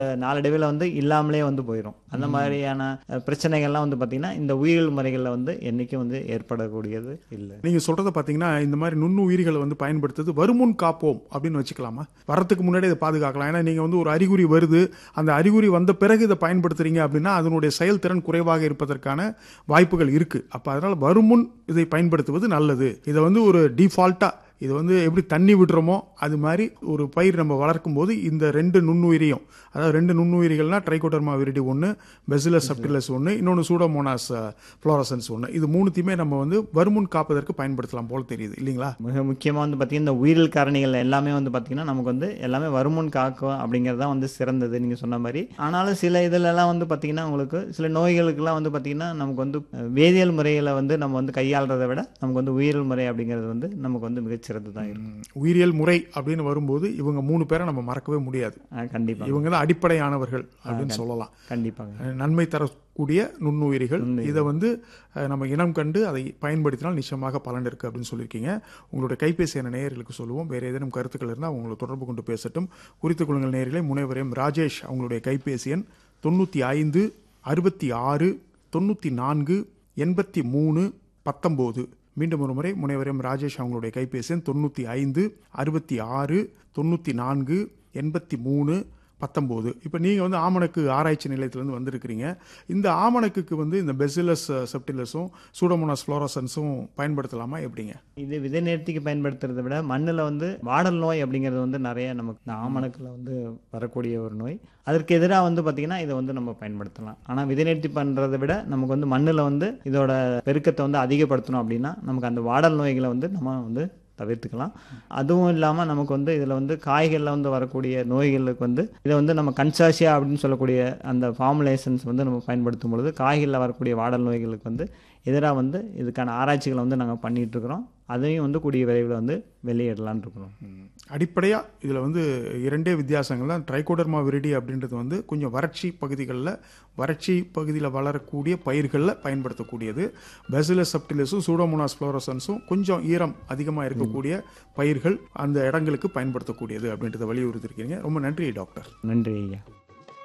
அஹ், நாளடைவில் வந்து இல்லாமலே வந்து போயிடும் அந்த மாதிரியான அஹ், பிரச்சனைகள்லாம் வந்து பார்த்தீங்கன்னா இந்த உயிரியல் முறைகளில் வந்து என்றைக்கும் வந்து ஏற்படக்கூடியது இல்லை நீங்க சொல்றத பாத்தீங்கன்னா இந்த மாதிரி நுண்ணுயிரிகளை வந்து பயன்படுத்துறது வருமுன் காப்போம் அப்படின்னு வச்சுக்கலாமா வரத்துக்கு முன்னாடி இதை பாதுகாக்கலாம் ஏன்னா நீங்க வந்து ஒரு அறிகுறி வருது அந்த அறிகுறி வந்த பிறகு இதை பயன்படுத்துறீங்க அப்படின்னா அதனுடைய செயல்திறன் குறைவாக இருப்பதற்கான வாய்ப்புகள் இருக்கு அப்ப அதனால வருமுன் இதை பயன்படுத்துவது நல்லது இதை வந்து ஒரு டிஃபால்ட்டா இது வந்து எப்படி தண்ணி விடுறோமோ அது மாதிரி ஒரு பயிர் நம்ம வளர்க்கும் போது இந்த ரெண்டு நுண்ணுயிரியும் அதாவது ரெண்டு நுண்ணுயிரிகள்னா ட்ரைகோடர்மா விரிடி ஒன்று பெசிலஸ் சப்டிலஸ் ஒன்று இன்னொன்று சூடோமோனாஸ் ஃப்ளோரசன்ஸ் ஒன்று இது மூணுத்தையுமே நம்ம வந்து வருமுன் காப்பதற்கு பயன்படுத்தலாம் போல தெரியுது இல்லைங்களா மிக முக்கியமாக வந்து பார்த்தீங்கன்னா இந்த உயிரியல் காரணிகள் எல்லாமே வந்து பார்த்தீங்கன்னா நமக்கு வந்து எல்லாமே வருமுன் காக்கும் அப்படிங்கிறது தான் வந்து சிறந்தது நீங்கள் சொன்ன மாதிரி ஆனாலும் சில இதிலெல்லாம் வந்து பார்த்தீங்கன்னா உங்களுக்கு சில நோய்களுக்கெல்லாம் வந்து பார்த்தீங்கன்னா நமக்கு வந்து அஹ், வேதியியல் முறைகளை வந்து நம்ம வந்து கையாளுறதை விட நமக்கு வந்து உயிரியல் முறை அப்படிங்கிறது வந்து நமக்கு வந்து மிகச்சிறந்து தான் இருக்கும் ம், உயிரியல் முறை அப்படின்னு வரும்போது இவங்க மூணு பேரை நம்ம மறக்கவே முடியாது கண்டிப்பாக இவங்க தான் அடிப்படையானவர்கள் அப்படின்னு சொல்லலாம் கண்டிப்பாங்க அஹ், நன்மை தரக்கூடிய நுண்ணுயிரிகள் இதை வந்து அஹ், நம்ம இனம் கண்டு அதை பயன்படுத்தினால் நிச்சயமாக பலன் இருக்கு அப்படின்னு சொல்லியிருக்கீங்க உங்களுடைய கைபேசி என நேயர்களுக்கு சொல்லுவோம் வேறு ஏதேனும் கருத்துக்கள் இருந்தால் அவங்களை தொடர்பு கொண்டு பேசட்டும் குறித்துக் கொள்ளுங்கள் நேயர்களே முனைவரையும் ராஜேஷ் அவங்களுடைய கைபேசி எண் தொண்ணூற்றி ஐந்து அறுபத்தி ஆறு தொண்ணூற்றி நான்கு எண்பத்தி மூணு பத்தொம்போது மீண்டும் ஒரு முறை முனைவரையும் ராஜேஷ் அவங்களுடைய கைபேசி எண் தொண்ணூற்றி ஐந்து அறுபத்தி ஆறு தொண்ணூற்றி நான்கு எண்பத்தி மூணு பத்தொம்போது இப்போ நீங்கள் வந்து ஆமணக்கு ஆராய்ச்சி நிலையத்திலேருந்து வந்திருக்கிறீங்க இந்த ஆமணக்குக்கு வந்து இந்த பெசிலஸ் செப்டிலஸும் சூடோமோனாஸ் ஃப்ளோரசன்ஸும் பயன்படுத்தலாமா எப்படிங்க இது விதை நேர்த்திக்கு பயன்படுத்துறதை விட மண்ணில் வந்து வாடல் நோய் அப்படிங்கிறது வந்து நிறைய நமக்கு இந்த ஆமணக்கில் வந்து வரக்கூடிய ஒரு நோய் அதற்கு எதிராக வந்து பார்த்திங்கன்னா இதை வந்து நம்ம பயன்படுத்தலாம் ஆனால் விதை நேர்த்தி பண்ணுறதை விட நமக்கு வந்து மண்ணில் வந்து இதோட பெருக்கத்தை வந்து அதிகப்படுத்தணும் அப்படின்னா நமக்கு அந்த வாடல் நோய்களை வந்து நம்ம வந்து தவிர்த்துக்கலாம் அதுவும் இல்லாமல் நமக்கு வந்து இதில் வந்து காய்களில் வந்து வரக்கூடிய நோய்களுக்கு வந்து இதை வந்து நம்ம கன்சாசியா அப்படின்னு சொல்லக்கூடிய அந்த ஃபார்முலேஷன்ஸ் வந்து நம்ம பயன்படுத்தும் பொழுது காய்களில் வரக்கூடிய வாடல் நோய்களுக்கு வந்து எதிராக வந்து இதுக்கான ஆராய்ச்சிகளை வந்து நாங்கள் பண்ணிட்டு இருக்கிறோம் அதையும் வந்து கூடிய விரைவில் வந்து வெளியிடலான்னு இருக்கிறோம் அடிப்படையாக இதில் வந்து இரண்டே வித்தியாசங்கள் தான் ட்ரைகோடர்மா விரிடி அப்படின்றது வந்து கொஞ்சம் வறட்சி பகுதிகளில் வறட்சி பகுதியில் வளரக்கூடிய பயிர்களில் பயன்படுத்தக்கூடியது பெசிலஸ் சப்டிலஸும் சூடோமோனாஸ் ஃப்ளோரசன்ஸும் கொஞ்சம் ஈரம் அதிகமாக இருக்கக்கூடிய பயிர்கள் அந்த இடங்களுக்கு பயன்படுத்தக்கூடியது அப்படின்றத வலியுறுத்திருக்கீங்க ரொம்ப நன்றி டாக்டர் நன்றி ஐயா